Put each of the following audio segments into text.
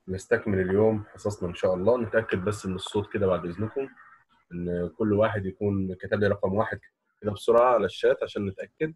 نستكمل اليوم حصصنا ان شاء الله نتاكد بس ان الصوت كده بعد اذنكم ان كل واحد يكون كتب لي رقم واحد كده بسرعه على الشات عشان نتاكد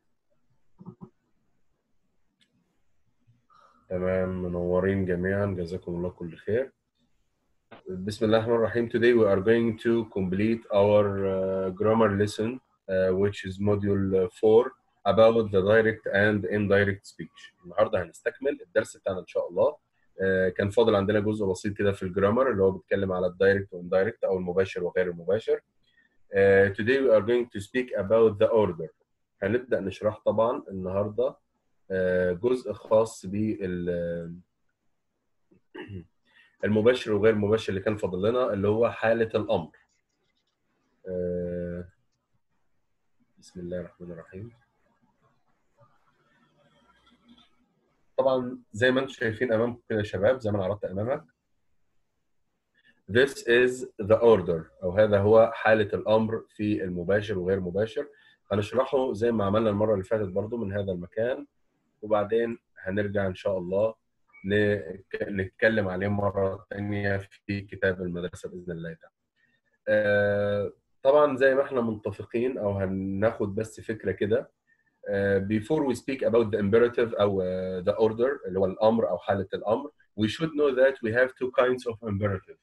تمام منورين جميعا جزاكم الله كل خير بسم الله الرحمن الرحيم today we are going to complete our uh, grammar lesson uh, which is module 4 about the direct and indirect speech النهارده هنستكمل الدرس بتاعنا ان شاء الله uh, كان فاضل عندنا جزء بسيط كده في الجرامر اللي هو بيتكلم على الدايركت والاندايركت او المباشر وغير المباشر uh, today we are going to speak about the order هنبدا نشرح طبعا النهارده uh, جزء خاص بال المباشر وغير المباشر اللي كان فاضل لنا اللي هو حاله الامر uh, بسم الله الرحمن الرحيم طبعا زي ما انتم شايفين امامكم كده يا شباب زي ما انا عرضت امامك This is the order او هذا هو حاله الامر في المباشر وغير المباشر هنشرحه زي ما عملنا المره اللي فاتت برضو من هذا المكان وبعدين هنرجع ان شاء الله نتكلم عليه مره ثانيه في كتاب المدرسه باذن الله تعالى. طبعا زي ما احنا متفقين او هناخد بس فكره كده before we speak about the imperative او the order اللي هو الامر او حاله الامر we should know that we have two kinds of imperative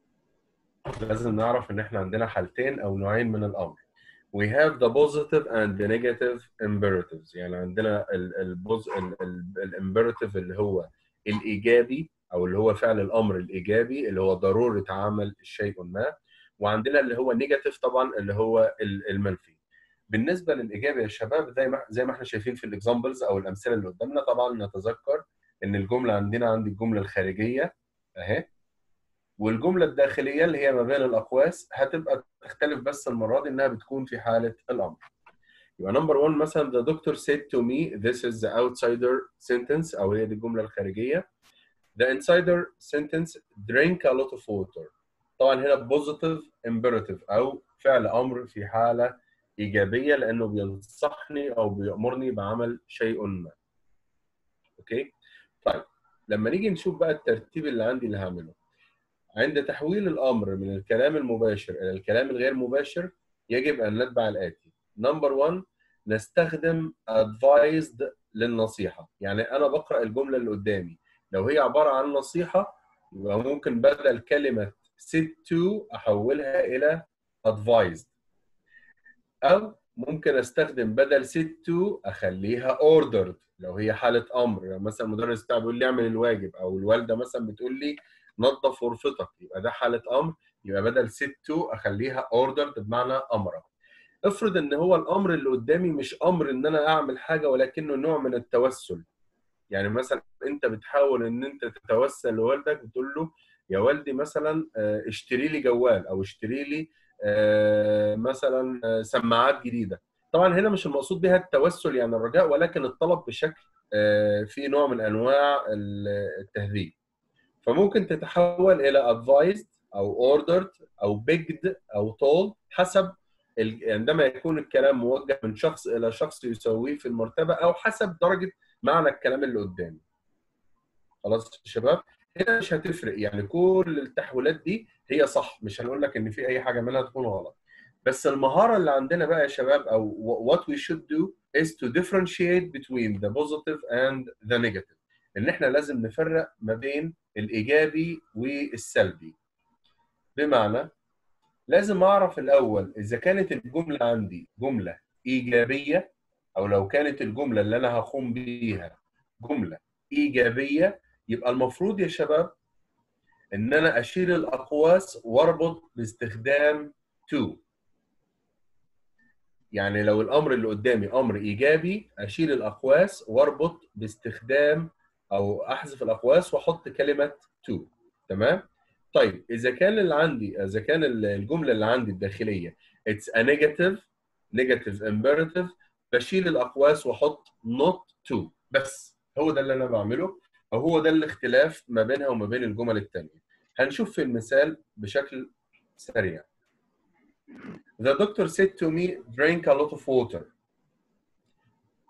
لازم نعرف ان احنا عندنا حالتين او نوعين من الامر we have the positive and the negative imperatives يعني عندنا البوز الامبيراتيف اللي هو الايجابي او اللي هو فعل الامر الايجابي اللي هو ضروره عمل شيء ما وعندنا اللي هو نيجاتيف طبعا اللي هو المنفي بالنسبه للايجابي يا شباب زي ما زي ما احنا شايفين في الاكزامبلز او الامثله اللي قدامنا طبعا نتذكر ان الجمله عندنا عندي الجمله الخارجيه اهي والجمله الداخليه اللي هي ما بين الاقواس هتبقى تختلف بس المره دي انها بتكون في حاله الامر يبقى نمبر 1 مثلا the doctor said to me this is the outsider sentence او هي دي الجمله الخارجيه the insider sentence drink a lot of water طبعا هنا positive imperative او فعل امر في حاله ايجابيه لانه بينصحني او بيامرني بعمل شيء ما اوكي طيب لما نيجي نشوف بقى الترتيب اللي عندي اللي هعمله عند تحويل الامر من الكلام المباشر الى الكلام الغير مباشر يجب ان نتبع الاتي نمبر 1 نستخدم advised للنصيحه يعني انا بقرا الجمله اللي قدامي لو هي عباره عن نصيحه يبقى ممكن بدل كلمه said to احولها الى advised او ممكن استخدم بدل said to اخليها ordered لو هي حاله امر يعني مثلا المدرس بتاعي بيقول لي اعمل الواجب او الوالده مثلا بتقول لي نظف غرفتك يبقى ده حاله امر يبقى بدل said to اخليها ordered بمعنى امرك افرض ان هو الامر اللي قدامي مش امر ان انا اعمل حاجه ولكنه نوع من التوسل يعني مثلا انت بتحاول ان انت تتوسل لوالدك بتقول له يا والدي مثلا اشتري لي جوال او اشتري لي مثلا سماعات جديده طبعا هنا مش المقصود بها التوسل يعني الرجاء ولكن الطلب بشكل في نوع من انواع التهذيب فممكن تتحول الى advised او ordered او begged او told حسب عندما يكون الكلام موجه من شخص الى شخص يساويه في المرتبه او حسب درجه معنى الكلام اللي قدامي. خلاص يا شباب؟ هنا مش هتفرق يعني كل التحويلات دي هي صح مش هنقول لك ان في اي حاجه منها تكون غلط. بس المهاره اللي عندنا بقى يا شباب او what we should do is to differentiate between the positive and the negative. ان احنا لازم نفرق ما بين الايجابي والسلبي. بمعنى لازم اعرف الاول اذا كانت الجمله عندي جمله ايجابيه او لو كانت الجمله اللي انا هقوم بيها جمله ايجابيه يبقى المفروض يا شباب ان انا اشيل الاقواس واربط باستخدام to يعني لو الامر اللي قدامي امر ايجابي اشيل الاقواس واربط باستخدام او احذف الاقواس واحط كلمه to تمام طيب اذا كان اللي عندي اذا كان الجمله اللي عندي الداخليه it's a negative negative imperative بشيل الاقواس واحط not to بس هو ده اللي انا بعمله او هو ده الاختلاف ما بينها وما بين الجمل الثانيه هنشوف في المثال بشكل سريع The doctor said to me drink a lot of water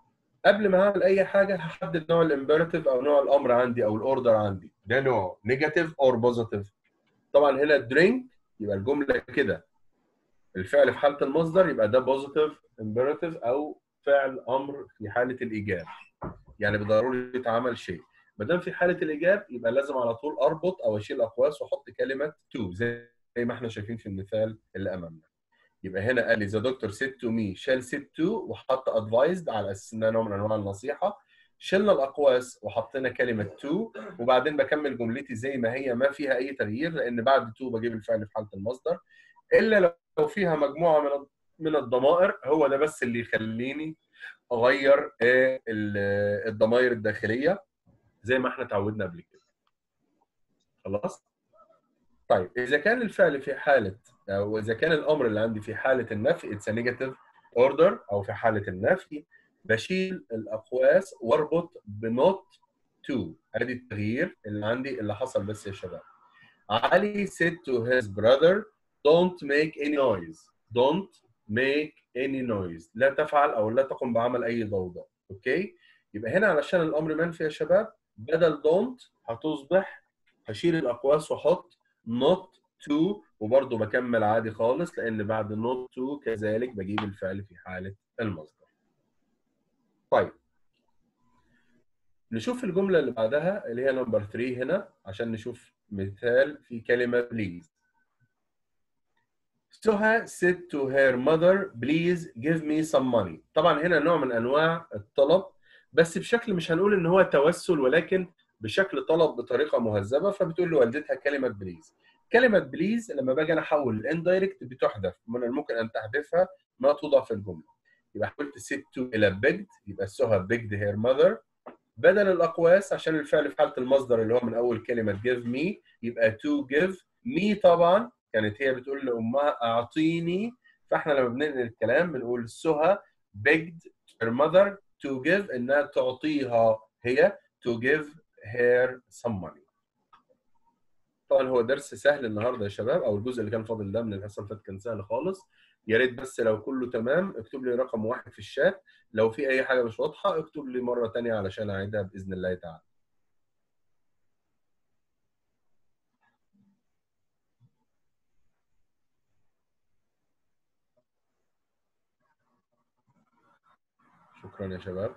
قبل ما اعمل اي حاجه هحدد نوع الامبيراتيف او نوع الامر عندي او الاوردر عندي ده نوع نيجاتيف اور بوزيتيف طبعا هنا درينك يبقى الجمله كده الفعل في حاله المصدر يبقى ده بوزيتيف امبيراتيف او فعل امر في حاله الايجاب يعني بضروري يتعمل شيء ما دام في حاله الايجاب يبقى لازم على طول اربط او اشيل اقواس واحط كلمه تو زي ما احنا شايفين في المثال اللي امامنا يبقى هنا قال لي ذا دكتور said to me shall said to وحط advised على اساس انها نوع من انواع النصيحه شلنا الاقواس وحطينا كلمه to وبعدين بكمل جملتي زي ما هي ما فيها اي تغيير لان بعد to بجيب الفعل في حاله المصدر الا لو فيها مجموعه من من الضمائر هو ده بس اللي يخليني اغير الضمائر الداخليه زي ما احنا اتعودنا قبل كده خلاص طيب اذا كان الفعل في حاله او اذا كان الامر اللي عندي في حاله النفي اتس نيجاتيف اوردر او في حاله النفي بشيل الاقواس واربط بنوت تو ادي التغيير اللي عندي اللي حصل بس يا شباب علي said to his brother don't make any noise don't make any noise لا تفعل او لا تقم بعمل اي ضوضاء اوكي يبقى هنا علشان الامر منفي يا شباب بدل don't هتصبح هشيل الاقواس واحط not to وبرضه بكمل عادي خالص لان بعد not to كذلك بجيب الفعل في حاله المصدر. طيب نشوف الجمله اللي بعدها اللي هي نمبر 3 هنا عشان نشوف مثال في كلمه please. Suha said to her mother please give me some money. طبعا هنا نوع من انواع الطلب بس بشكل مش هنقول ان هو توسل ولكن بشكل طلب بطريقه مهذبه فبتقول لوالدتها كلمه بليز كلمه بليز لما باجي انا احول الاندايركت بتحذف من الممكن ان تحذفها ما توضع في الجمله يبقى حولت ست تو الى بيجد يبقى سوها بيجد هير ماذر بدل الاقواس عشان الفعل في حاله المصدر اللي هو من اول كلمه give me يبقى to give me طبعا كانت هي بتقول لامها اعطيني فاحنا لما بننقل الكلام بنقول سوها begged her mother to give انها تعطيها هي to give her some money طبعا هو درس سهل النهارده يا شباب او الجزء اللي كان فاضل ده من الحصه اللي فاتت كان سهل خالص يا ريت بس لو كله تمام اكتب لي رقم واحد في الشات لو في اي حاجه مش واضحه اكتب لي مره ثانيه علشان اعيدها باذن الله تعالى شكرا يا شباب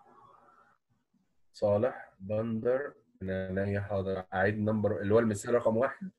صالح بندر عينيا حاضر اعيد نمبر اللي هو المثال رقم واحد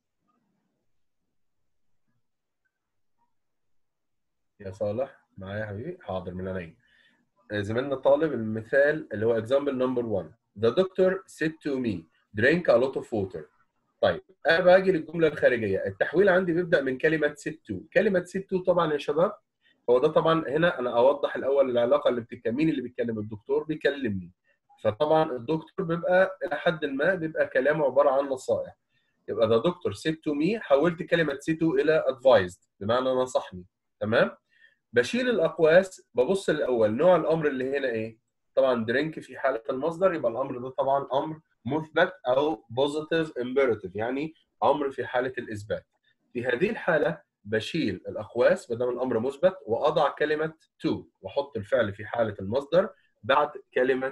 يا صالح معايا يا حبيبي حاضر من عينيا زميلنا طالب المثال اللي هو example number 1 The doctor said to me drink a lot of water طيب انا باجي للجمله الخارجيه التحويل عندي بيبدا من كلمه said to كلمه said to طبعا يا شباب هو ده طبعا هنا انا اوضح الاول العلاقه اللي بتتكلم مين اللي بيتكلم الدكتور بيكلمني فطبعا الدكتور بيبقى الى حد ما بيبقى كلامه عباره عن نصائح يبقى ذا دكتور سيت تو مي حولت كلمه سيت تو الى ادفايزد بمعنى نصحني تمام بشيل الاقواس ببص الاول نوع الامر اللي هنا ايه طبعا درينك في حاله المصدر يبقى الامر ده طبعا امر مثبت او بوزيتيف امبيراتيف يعني امر في حاله الاثبات في هذه الحاله بشيل الاقواس ما دام الامر مثبت واضع كلمه تو واحط الفعل في حاله المصدر بعد كلمه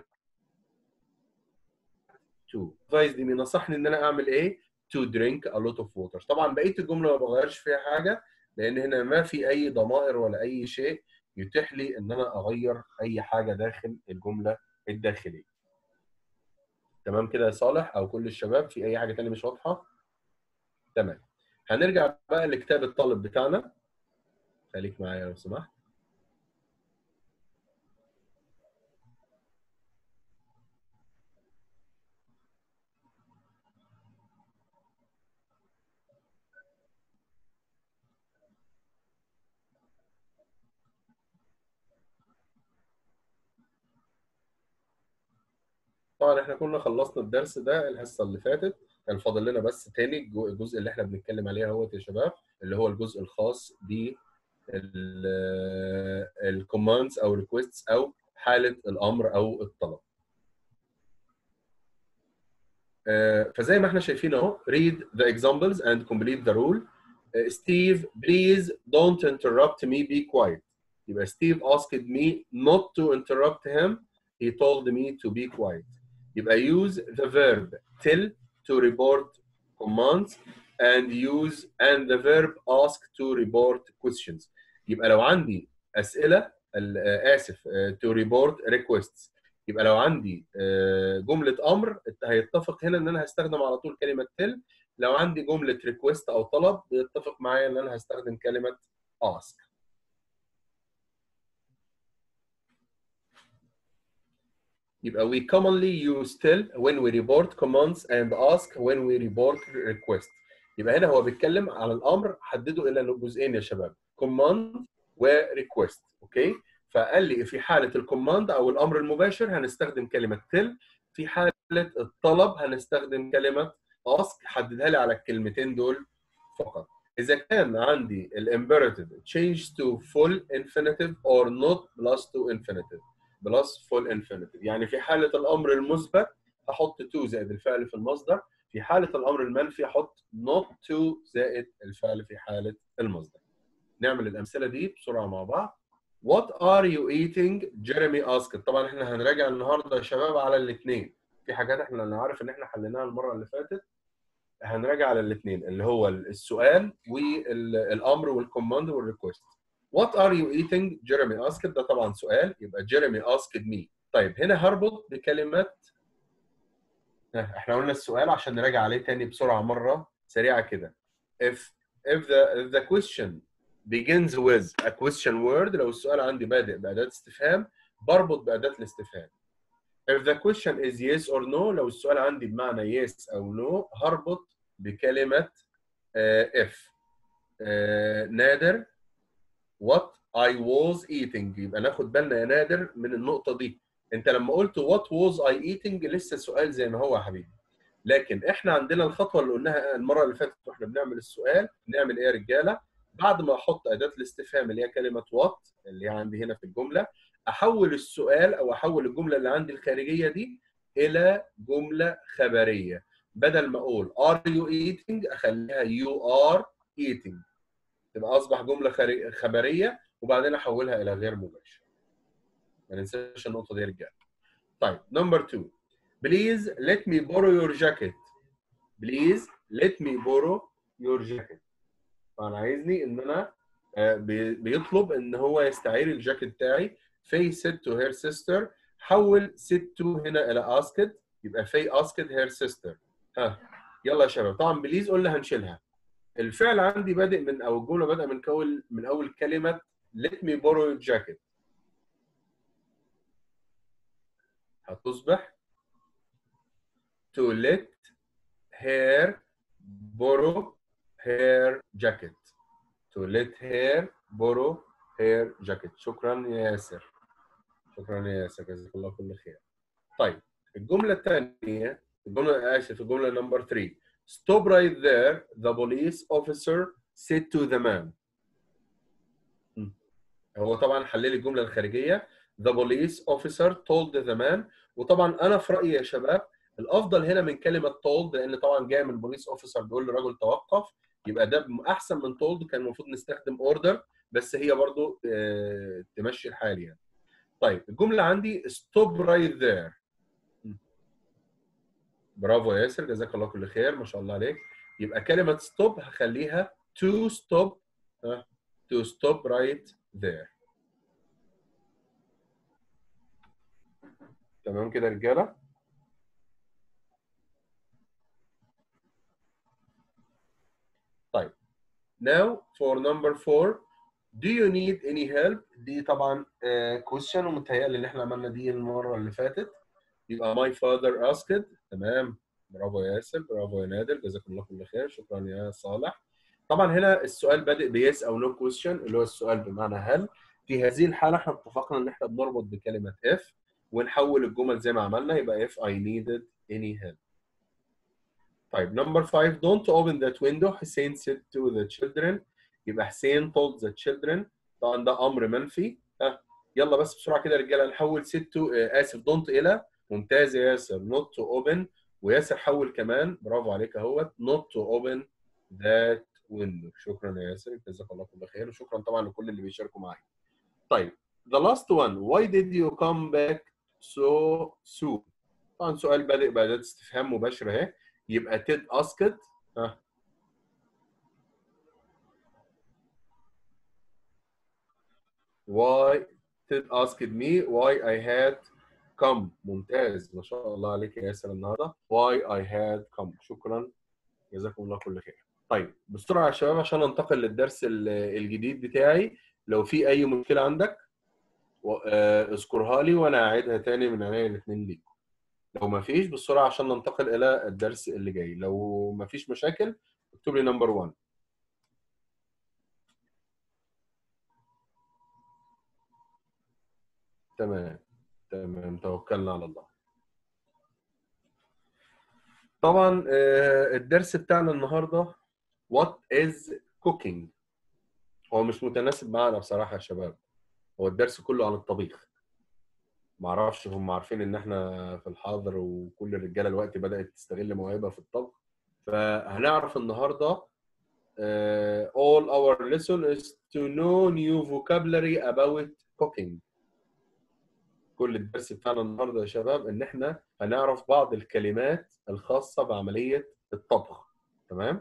تو advice دي بينصحني ان انا اعمل ايه to drink a lot of water طبعا بقيه الجمله ما بغيرش فيها حاجه لان هنا ما في اي ضمائر ولا اي شيء يتيح لي ان انا اغير اي حاجه داخل الجمله الداخليه تمام كده يا صالح او كل الشباب في اي حاجه ثانيه مش واضحه تمام هنرجع بقى لكتاب الطالب بتاعنا خليك معايا لو سمحت طبعا احنا كنا خلصنا الدرس ده الحصه اللي فاتت كان فاضل لنا بس تاني الجزء اللي احنا بنتكلم عليه اهوت يا شباب اللي هو الجزء الخاص ب الكوماندز او ريكويستس او حاله الامر او الطلب. فزي ما احنا شايفين اهو read the examples and complete the rule. Steve please don't interrupt me be quiet. يبقى Steve asked me not to interrupt him he told me to be quiet يبقى use the verb tell to report commands and use and the verb ask to report questions يبقى لو عندي اسئله ال- آه، اسف آه، to report requests يبقى لو عندي آه، جمله امر هيتفق هنا ان انا هستخدم على طول كلمه tell لو عندي جمله request او طلب بيتفق معايا ان انا هستخدم كلمه ask يبقى we commonly use tell when we report commands and ask when we report request يبقى هنا هو بيتكلم على الامر حدده الى جزئين يا شباب command و request اوكي فقال لي في حاله الكوماند او الامر المباشر هنستخدم كلمه tell في حاله الطلب هنستخدم كلمه ask حددها لي على الكلمتين دول فقط اذا كان عندي الامبيراتيف change to full infinitive or not plus to infinitive بلس فول انفينيتيف يعني في حاله الامر المثبت احط to زائد الفعل في المصدر في حاله الامر المنفي احط not to زائد الفعل في حاله المصدر نعمل الامثله دي بسرعه مع بعض What are you eating? Jeremy asked. طبعا احنا هنراجع النهارده يا شباب على الاثنين. في حاجات احنا انا عارف ان احنا حليناها المره اللي فاتت. هنراجع على الاثنين اللي هو السؤال والامر والكوماند والريكوست. What are you eating? Jeremy asked ده طبعا سؤال يبقى Jeremy asked me. طيب هنا هربط بكلمة ها، احنا قلنا السؤال عشان نراجع عليه تاني بسرعة مرة سريعة كده. If if the if the question begins with a question word لو السؤال عندي بادئ بأداة استفهام بربط بأداة الاستفهام. If the question is yes or no لو السؤال عندي بمعنى yes أو no هربط بكلمة آه، if. آه، نادر what I was eating يبقى ناخد بالنا يا نادر من النقطة دي انت لما قلت what was I eating لسه السؤال زي ما هو يا حبيبي لكن احنا عندنا الخطوة اللي قلناها المرة اللي فاتت واحنا بنعمل السؤال نعمل ايه يا رجالة بعد ما احط أداة الاستفهام اللي هي كلمة what اللي هي عندي هنا في الجملة احول السؤال او احول الجملة اللي عندي الخارجية دي الى جملة خبرية بدل ما اقول are you eating اخليها you are eating تبقى اصبح جمله خارج- خبريه وبعدين احولها الى غير مباشر. ما ننساش النقطه دي يا رجاله. طيب نمبر 2 بليز let me borrow your jacket. بليز let me borrow your jacket. فانا عايزني ان انا آه، بي- بيطلب ان هو يستعير الجاكيت بتاعي. Faye said to her sister حول said to هنا الى asked يبقى Faye asked her sister. ها يلا يا شباب طبعا بليز قلنا هنشيلها. الفعل عندي بادئ من او الجمله بادئه من كول من اول كلمه let me borrow your jacket هتصبح to let her borrow her jacket to let her borrow her jacket شكرا يا ياسر شكرا يا ياسر جزاك الله كل خير طيب الجمله الثانيه الجمله اسف الجمله نمبر 3 Stop right there, the police officer said to the man. م. هو طبعا حلل الجمله الخارجيه the police officer told the man وطبعا انا في رايي يا شباب الافضل هنا من كلمه told لان طبعا جاي من بوليس اوفيسر بيقول للراجل توقف يبقى ده احسن من told كان المفروض نستخدم order بس هي برضو آه، تمشي الحال يعني. طيب الجمله عندي stop right there برافو يا ياسر جزاك الله كل خير ما شاء الله عليك يبقى كلمة stop هخليها to stop ها to stop right there تمام كده يا رجالة طيب now for number four do you need any help دي طبعا آه، question ومتهيألي ان احنا عملنا دي المرة اللي فاتت يبقى my father asked تمام برافو يا ياسر برافو يا نادر جزاكم الله كل خير شكرا يا صالح طبعا هنا السؤال بادئ بيس او نو كويستشن اللي هو السؤال بمعنى هل في هذه الحاله احنا اتفقنا ان احنا بنربط بكلمه if ونحول الجمل زي ما عملنا يبقى if I needed any help طيب number five don't open that window حسين said to the children يبقى حسين told the children طبعا ده امر منفي ها يلا بس بسرعه كده يا رجاله نحول said to آه، اسف don't الى ممتاز يا ياسر not to open وياسر حول كمان برافو عليك اهوت not to open that window شكرا يا ياسر جزاك الله كل خير وشكرا طبعا لكل اللي بيشاركوا معايا طيب the last one why did you come back so soon طبعا سؤال بادئ بأداة استفهام مباشرة اهي يبقى Ted asked ها why Ted asked me why I had come ممتاز ما شاء الله عليك يا ياسر النهارده why I had come شكرا جزاكم الله كل خير طيب بسرعه يا شباب عشان انتقل للدرس ال- الجديد بتاعي لو في اي مشكله عندك و- آه، اذكرها لي وانا اعيدها تاني من عينيا الاثنين ليكم لو ما فيش بسرعه عشان ننتقل الى الدرس اللي جاي لو ما فيش مشاكل اكتب لي نمبر 1 تمام تمام توكلنا على الله طبعا آه، الدرس بتاعنا النهارده what is cooking هو مش متناسب معانا بصراحه يا شباب هو الدرس كله عن الطبيخ معرفش هم عارفين ان احنا في الحاضر وكل الرجاله دلوقتي بدات تستغل موهبه في الطبخ فهنعرف النهارده آه، all our lesson is to know new vocabulary about cooking كل الدرس بتاعنا النهارده يا شباب ان احنا هنعرف بعض الكلمات الخاصه بعمليه الطبخ تمام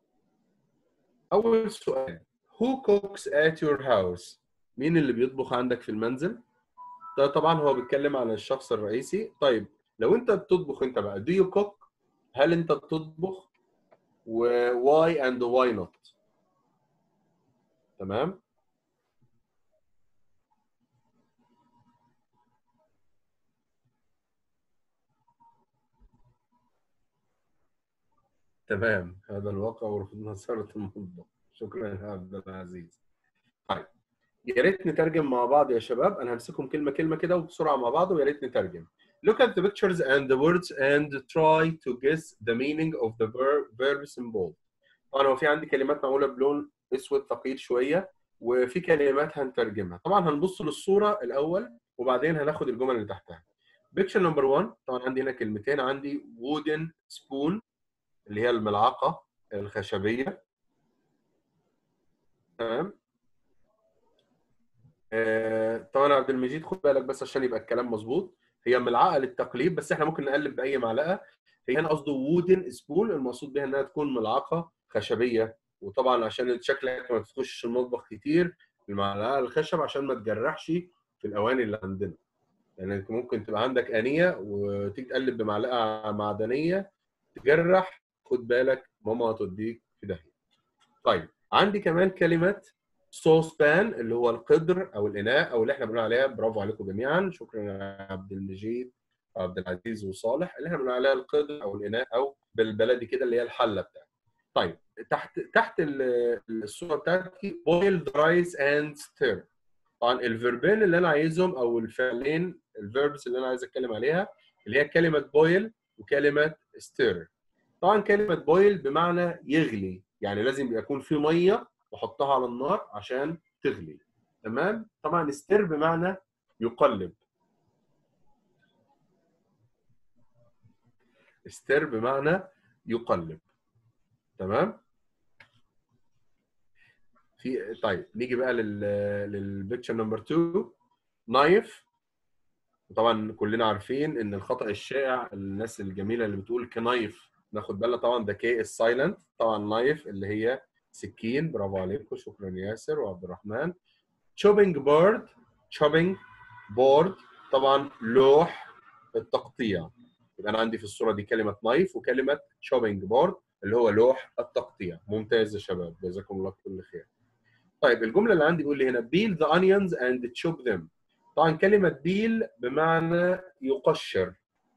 اول سؤال who cooks at your house مين اللي بيطبخ عندك في المنزل ده طبعا هو بيتكلم عن الشخص الرئيسي طيب لو انت بتطبخ انت بقى do you cook هل انت بتطبخ و why and why not تمام تمام هذا الواقع ورفض نصارة المطبخ شكرا يا عبد العزيز طيب يا ريت نترجم مع بعض يا شباب انا همسكهم كلمه كلمه كده وبسرعه مع بعض ويا ريت نترجم Look at the pictures and the words and try to guess the meaning of the verb, verbs involved. طبعا هو في عندي كلمات معموله بلون اسود ثقيل شويه وفي كلمات هنترجمها. طبعا هنبص للصوره الاول وبعدين هناخد الجمل اللي تحتها. Picture number one طبعا عندي هنا كلمتين عندي wooden spoon اللي هي الملعقه الخشبيه. تمام؟ آه، طبعا يا عبد المجيد خد بالك بس عشان يبقى الكلام مظبوط هي ملعقه للتقليب بس احنا ممكن نقلب باي معلقه هي هنا قصده وودن سبون المقصود بها انها تكون ملعقه خشبيه وطبعا عشان شكلك ما تخش المطبخ كتير المعلقه الخشب عشان ما تجرحش في الاواني اللي عندنا يعني انت ممكن تبقى عندك انيه وتيجي تقلب بمعلقه معدنيه تجرح خد بالك ماما هتوديك في داهيه طيب عندي كمان كلمه صوص بان اللي هو القدر او الاناء او اللي احنا بنقول عليها برافو عليكم جميعا شكرا يا عبد المجيد وعبد العزيز وصالح اللي احنا بنقول عليها القدر او الاناء او بالبلدي كده اللي هي الحله بتاعتي طيب تحت تحت ال- الصوره بتاعتي boil the rice and stir طبعا الفيربين اللي انا عايزهم او الفعلين الفيربس اللي انا عايز اتكلم عليها اللي هي كلمه boil وكلمه stir طبعا كلمه boil بمعنى يغلي يعني لازم يكون في ميه واحطها على النار عشان تغلي تمام طبعا استر بمعنى يقلب استر بمعنى يقلب تمام في طيب نيجي بقى لل للبيكتشر نمبر 2 نايف طبعا كلنا عارفين ان الخطا الشائع الناس الجميله اللي بتقول كنايف ناخد بالنا طبعا ده كي السايلنت طبعا نايف اللي هي سكين برافو عليكم شكرا ياسر وعبد الرحمن تشوبينج بورد تشوبينج بورد طبعا لوح التقطيع يبقى انا عندي في الصوره دي كلمه نايف وكلمه تشوبينج بورد اللي هو لوح التقطيع ممتاز يا شباب جزاكم الله كل خير طيب الجمله اللي عندي بيقول لي هنا peel the onions and chop them طبعا كلمه بيل بمعنى يقشر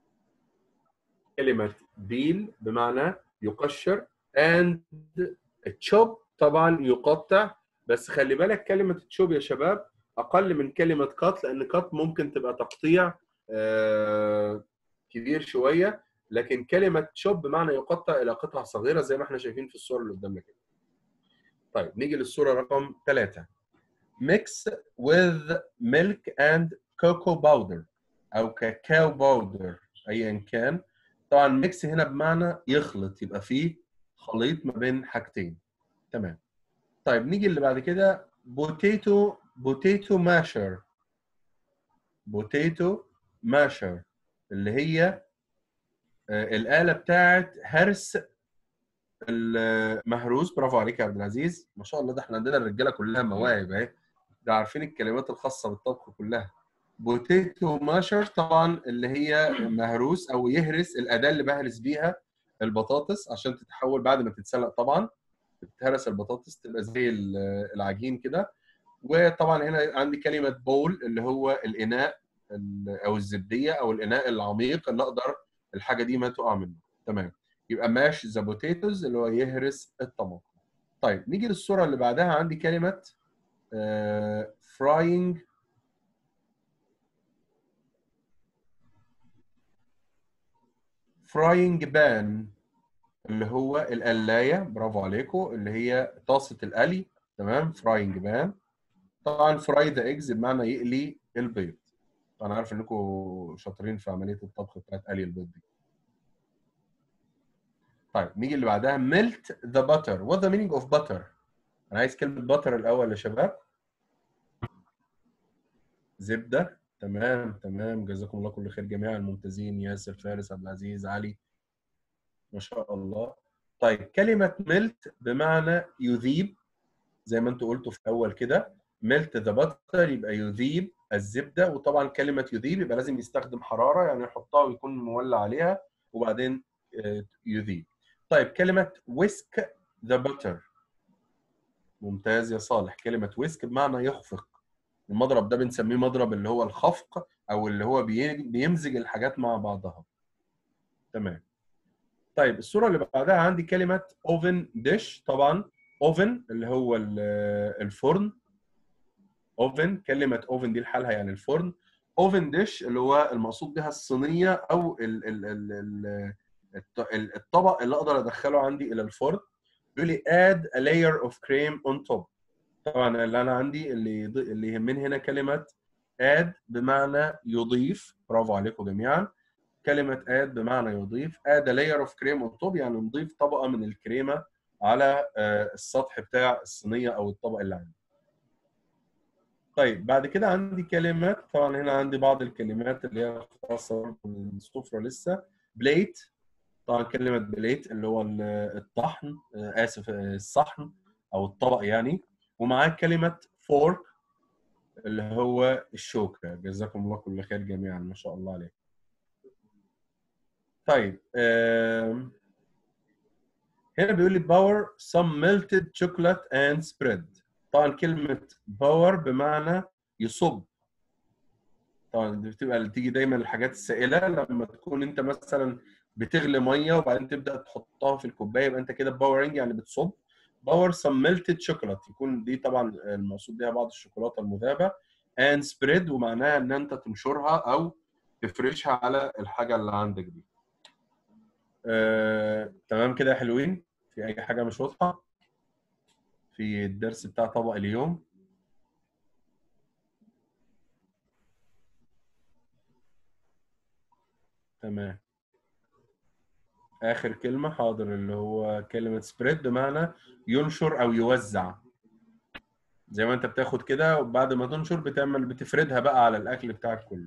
كلمه بيل بمعنى يقشر and تشوب طبعا يقطع بس خلي بالك كلمه تشوب يا شباب اقل من كلمه كات لان كات ممكن تبقى تقطيع آه، كبير شويه لكن كلمه تشوب بمعنى يقطع الى قطع صغيره زي ما احنا شايفين في الصوره اللي قدامنا كده. طيب نيجي للصوره رقم ثلاثة mix with milk and cocoa powder او كاكاو باودر ايا كان طبعا ميكس هنا بمعنى يخلط يبقى فيه خليط ما بين حاجتين تمام طيب نيجي اللي بعد كده بوتيتو بوتيتو ماشر بوتيتو ماشر اللي هي آه، الآلة بتاعت هرس المهروس برافو عليك يا عبد العزيز ما شاء الله ده احنا عندنا الرجاله كلها مواهب اهي ده عارفين الكلمات الخاصه بالطبخ كلها بوتيتو ماشر طبعا اللي هي مهروس او يهرس الاداه اللي بهرس بيها البطاطس عشان تتحول بعد ما تتسلق طبعا تتهرس البطاطس تبقى زي ال- العجين كده وطبعا هنا عندي كلمه بول اللي هو الاناء ال- او الزبديه او الاناء العميق اللي اقدر الحاجه دي ما تقع منه تمام يبقى ماش ذا بوتيتوز اللي هو يهرس الطماطم طيب نيجي للصوره اللي بعدها عندي كلمه فراينج فراينج بان اللي هو القلايه برافو عليكم اللي هي طاسه القلي تمام فراينج بان طبعا فراي ذا ايجز بمعنى يقلي البيض انا عارف انكم شاطرين في عمليه الطبخ بتاعت قلي البيض دي طيب نيجي اللي بعدها ميلت ذا باتر وات ذا مينينج اوف باتر انا عايز كلمه باتر الاول يا شباب زبده تمام تمام جزاكم الله كل خير جميعا الممتازين ياسر فارس عبد العزيز علي ما شاء الله طيب كلمه ميلت بمعنى يذيب زي ما انتوا قلتوا في الاول كده ميلت ذا باتر يبقى يذيب الزبده وطبعا كلمه يذيب يبقى لازم يستخدم حراره يعني يحطها ويكون مولع عليها وبعدين آه، يذيب طيب كلمه ويسك ذا باتر ممتاز يا صالح كلمه ويسك بمعنى يخفق المضرب ده بنسميه مضرب اللي هو الخفق او اللي هو بي- بيمزج الحاجات مع بعضها تمام طيب الصوره اللي بعدها عندي كلمه اوفن ديش طبعا اوفن اللي هو ال- الفرن اوفن كلمه اوفن دي لحالها يعني الفرن اوفن ديش اللي هو المقصود بها الصينيه او ال ال ال ال الط- ال- الطبق اللي اقدر ادخله عندي الى الفرن بيقول لي add a layer of cream on top طبعا اللي انا عندي اللي يض- اللي يهمني هنا كلمه add بمعنى يضيف برافو عليكم جميعا كلمه add بمعنى يضيف add a layer of cream on top يعني نضيف طبقه من الكريمه على آه، السطح بتاع الصينيه او الطبق اللي عندي طيب بعد كده عندي كلمات طبعا هنا عندي بعض الكلمات اللي هي خاصه بالسفره لسه بليت طبعا كلمه بليت اللي هو ال- الطحن آه، اسف آه، الصحن او الطبق يعني ومعاه كلمه فورك اللي هو الشوكه جزاكم الله كل خير جميعا ما شاء الله عليكم طيب آم، هنا بيقول لي باور some melted chocolate and spread طبعا كلمة باور بمعنى يصب طبعا دي بتبقى اللي تيجي دايما الحاجات السائلة لما تكون انت مثلا بتغلي مية وبعدين تبدأ تحطها في الكوباية يبقى انت كده باورنج يعني بتصب باور some melted chocolate يكون دي طبعا المقصود بيها بعض الشوكولاتة المذابة and spread ومعناها ان انت تنشرها او تفرشها على الحاجة اللي عندك دي آه، تمام كده يا حلوين في اي حاجة مش واضحة في الدرس بتاع طبق اليوم تمام آخر كلمة حاضر اللي هو كلمة سبريد بمعنى ينشر أو يوزع زي ما أنت بتاخد كده وبعد ما تنشر بتعمل بتفردها بقى على الأكل بتاعك كله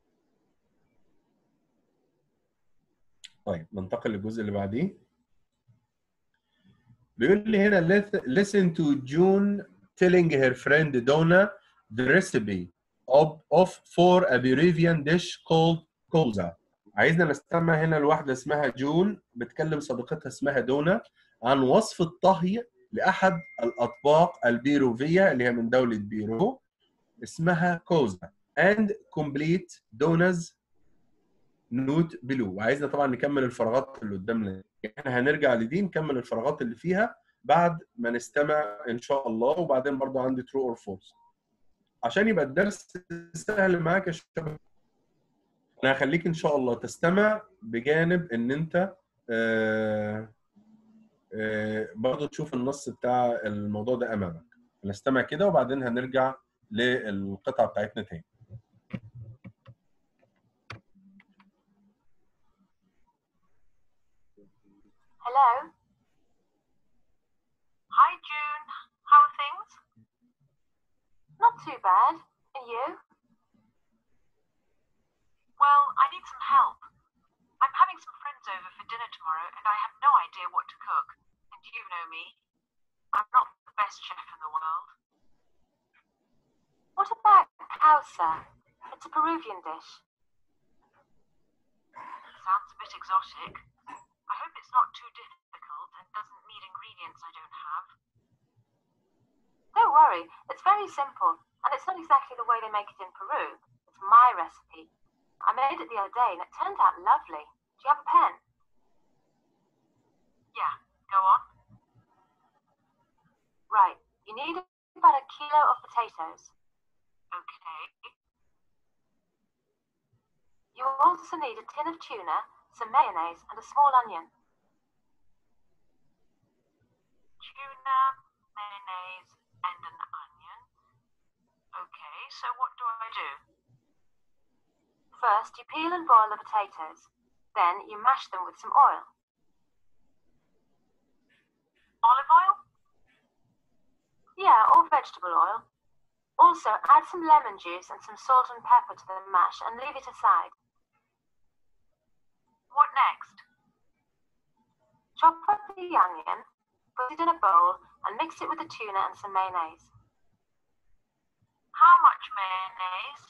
طيب ننتقل للجزء اللي بعديه بيقول لي هنا "Let- listen to June telling her friend Donna the recipe of, of for a Peruvian dish called كوزا عايزنا نستمع هنا لواحدة اسمها جون بتكلم صديقتها اسمها دونا عن وصف الطهي لأحد الأطباق البيروفية اللي هي من دولة بيرو اسمها كوزا and complete donas نوت بلو وعايزنا طبعا نكمل الفراغات اللي قدامنا احنا هنرجع لدي نكمل الفراغات اللي فيها بعد ما نستمع ان شاء الله وبعدين برضو عندي ترو اور فولس عشان يبقى الدرس سهل معاك يا شباب انا هخليك ان شاء الله تستمع بجانب ان انت آه آه برضو تشوف النص بتاع الموضوع ده امامك نستمع كده وبعدين هنرجع للقطعه بتاعتنا تاني Hello. Hi, June. How are things? Not too bad. And you? Well, I need some help. I'm having some friends over for dinner tomorrow, and I have no idea what to cook. And you know me. I'm not the best chef in the world. What about causa? It's a Peruvian dish. Sounds a bit exotic. I hope it's not too difficult and doesn't need ingredients I don't have. Don't worry, it's very simple, and it's not exactly the way they make it in Peru. It's my recipe. I made it the other day, and it turned out lovely. Do you have a pen? Yeah, go on. Right. You need about a kilo of potatoes. Okay. You also need a tin of tuna, some mayonnaise, and a small onion. Tuna, mayonnaise, and an onion. Okay, so what do I do? First, you peel and boil the potatoes. Then, you mash them with some oil. Olive oil? Yeah, or vegetable oil. Also, add some lemon juice and some salt and pepper to the mash and leave it aside. What next? Chop up the onion, put it in a bowl, and mix it with the tuna and some mayonnaise. How much mayonnaise?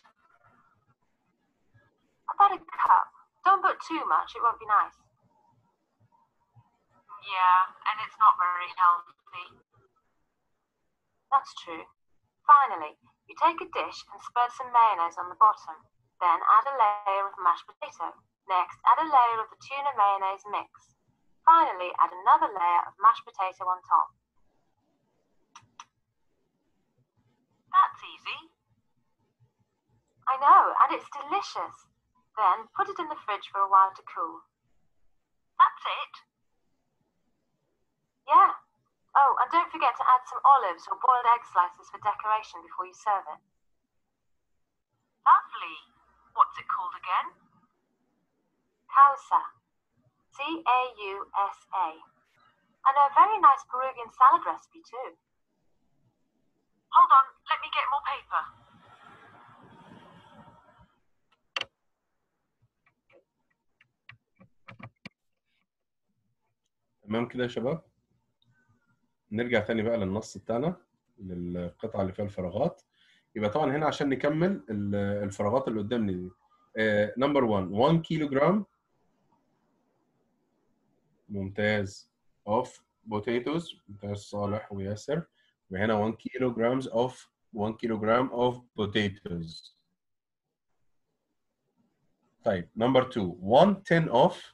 About a cup. Don't put too much, it won't be nice. Yeah, and it's not very healthy. That's true. Finally, you take a dish and spread some mayonnaise on the bottom. Then add a layer of mashed potato. Next, add a layer of the tuna mayonnaise mix. Finally, add another layer of mashed potato on top. That's easy. I know, and it's delicious. Then put it in the fridge for a while to cool. That's it. Yeah. Oh, and don't forget to add some olives or boiled egg slices for decoration before you serve it. Lovely. What's it called again? Causa. C A U S A. And a very nice Peruvian salad recipe too. Hold on, let me get more paper. تمام كده يا شباب نرجع تاني بقى للنص بتاعنا للقطعه اللي فيها الفراغات يبقى طبعا هنا عشان نكمل ال- الفراغات اللي قدامنا دي نمبر 1 1 كيلو جرام ممتاز اوف بوتيتوز ممتاز صالح وياسر وهنا 1 كيلو جرامز اوف 1 كيلو جرام اوف بوتيتوز طيب نمبر 2 1 tin اوف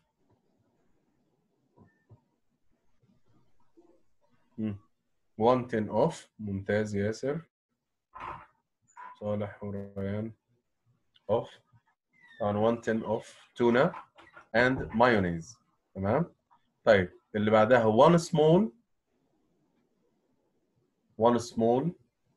1 tin اوف ممتاز ياسر صالح وريان اوف طبعا 1 tin اوف تونه and mayonnaise تمام طيب اللي بعدها 1 small 1 small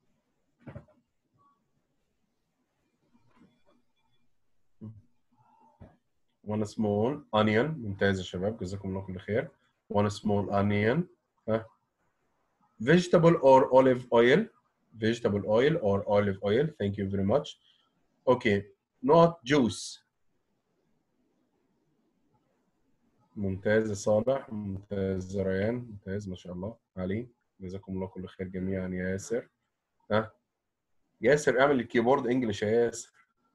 one small onion ممتاز يا شباب جزاكم الله كل خير one small onion ها vegetable or olive oil vegetable oil or olive oil thank you very much okay not juice ممتاز يا صالح ممتاز يا ريان ممتاز ما شاء الله علي جزاكم الله كل خير جميعا يا ياسر ها ياسر اعمل الكيبورد انجلش يا ياسر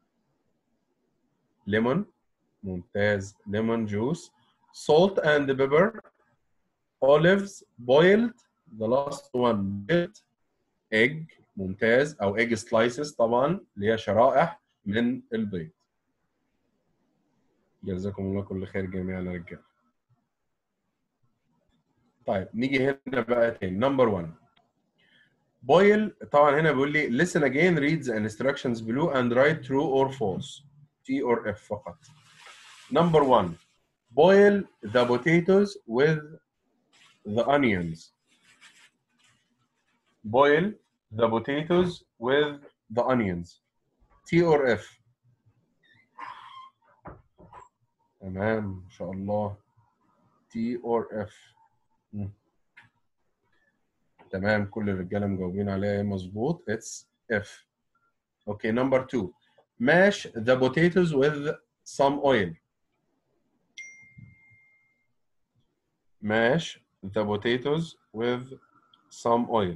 ليمون ممتاز ليمون جوس salt and pepper olives boiled the last one boiled egg ممتاز او egg slices طبعا اللي هي شرائح من البيض جزاكم الله كل خير جميعا يا رجال طيب نيجي هنا بقى تاني نمبر 1 boil طبعا هنا بيقول لي listen again read the instructions below and write true or false T or F فقط number 1 boil the potatoes with the onions boil the potatoes with the onions T or F تمام ما شاء الله T or F مم. تمام كل الرجاله مجاوبين عليها مظبوط it's F okay number two mash the potatoes with some oil mash the potatoes with some oil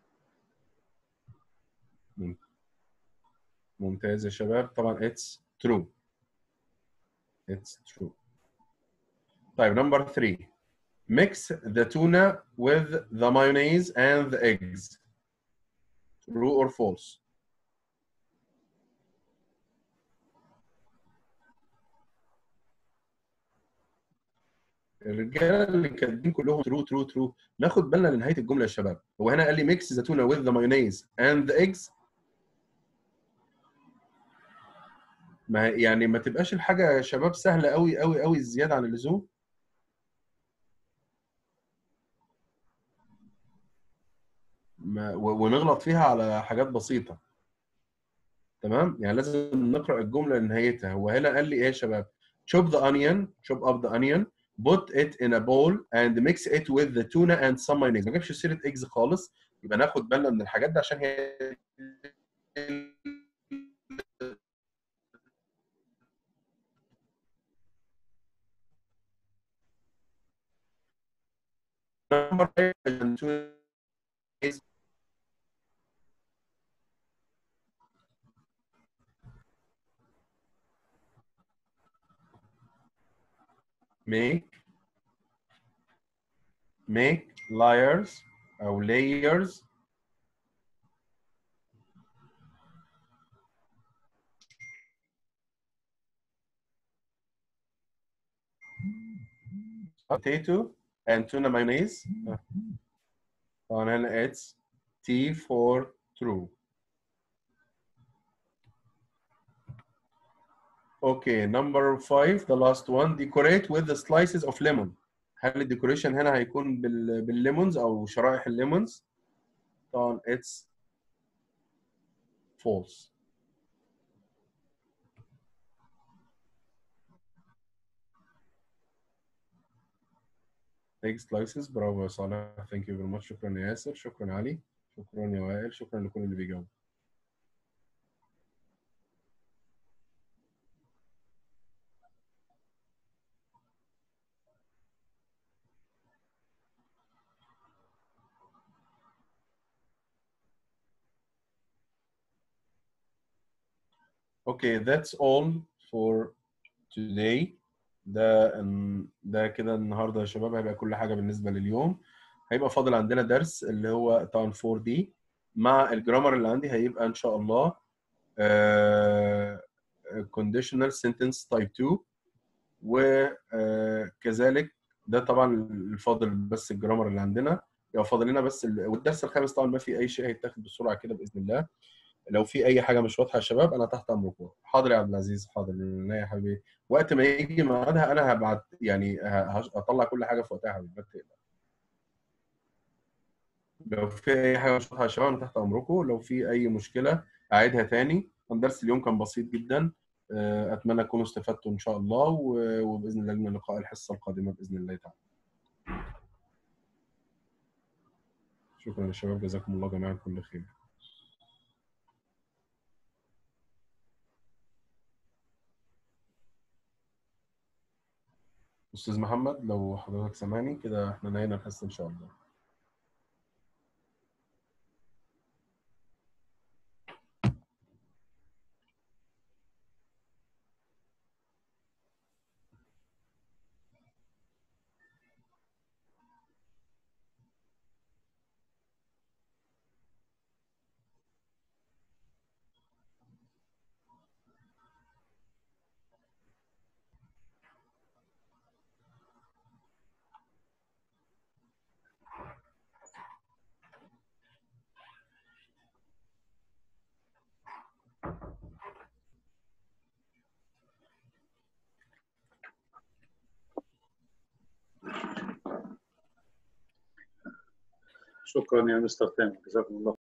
مم- ممتاز يا شباب طبعا it's true it's true طيب number three mix the tuna with the mayonnaise and the eggs true or false الرجاله اللي كاتبين كلهم ترو ترو ترو ناخد بالنا لنهايه الجمله يا شباب هو هنا قال لي ميكس ذا تونه with the mayonnaise and the eggs ما يعني ما تبقاش الحاجه يا شباب سهله قوي قوي قوي زياده عن اللزوم ما و- ونغلط فيها على حاجات بسيطه تمام يعني لازم نقرا الجمله لنهايتها هو هنا قال لي ايه يا شباب chop the onion chop up the onion put it in a bowl and mix it with the tuna and some mayonnaise ما جابش سيره ايجز خالص يبقى ناخد بالنا من الحاجات دي عشان هي Number eight, and tuna is make make layers او layers potato and tuna mayonnaise طبعا هنا it's T for true Okay, number five, the last one, decorate with the slices of lemon. هل الديكوريشن هنا هيكون بال... بالليمونز او شرائح الليمونز؟ طبعا it's false. egg slices برافو يا صالح thank you very much شكرا يا ياسر شكرا علي شكرا يا وائل شكرا لكل اللي بيجاوب Okay, that's all for today. ده ده كده النهارده يا شباب هيبقى كل حاجه بالنسبه لليوم. هيبقى فاضل عندنا درس اللي هو طبعا 4 دي مع الجرامر اللي عندي هيبقى ان شاء الله uh, conditional sentence type 2 وكذلك ده طبعا الفاضل بس الجرامر اللي عندنا يبقى فاضل لنا بس ال... والدرس الخامس طبعا ما في اي شيء هيتاخد بسرعه كده باذن الله. لو في اي حاجه مش واضحه يا شباب انا تحت امركم حاضر يا عبد العزيز حاضر لا يا حبيبي وقت ما يجي ميعادها انا هبعت يعني هطلع كل حاجه في وقتها يا حبيبي ما تقلق لو في اي حاجه مش واضحه يا شباب انا تحت امركم لو في اي مشكله اعيدها تاني كان درس اليوم كان بسيط جدا اتمنى تكونوا استفدتوا ان شاء الله وباذن الله لنا لقاء الحصه القادمه باذن الله تعالى شكرا يا شباب جزاكم الله جميعا كل خير استاذ محمد لو حضرتك سامعني كده احنا نهينا الحصه ان شاء الله شكرا يا مستر تامر جزاكم الله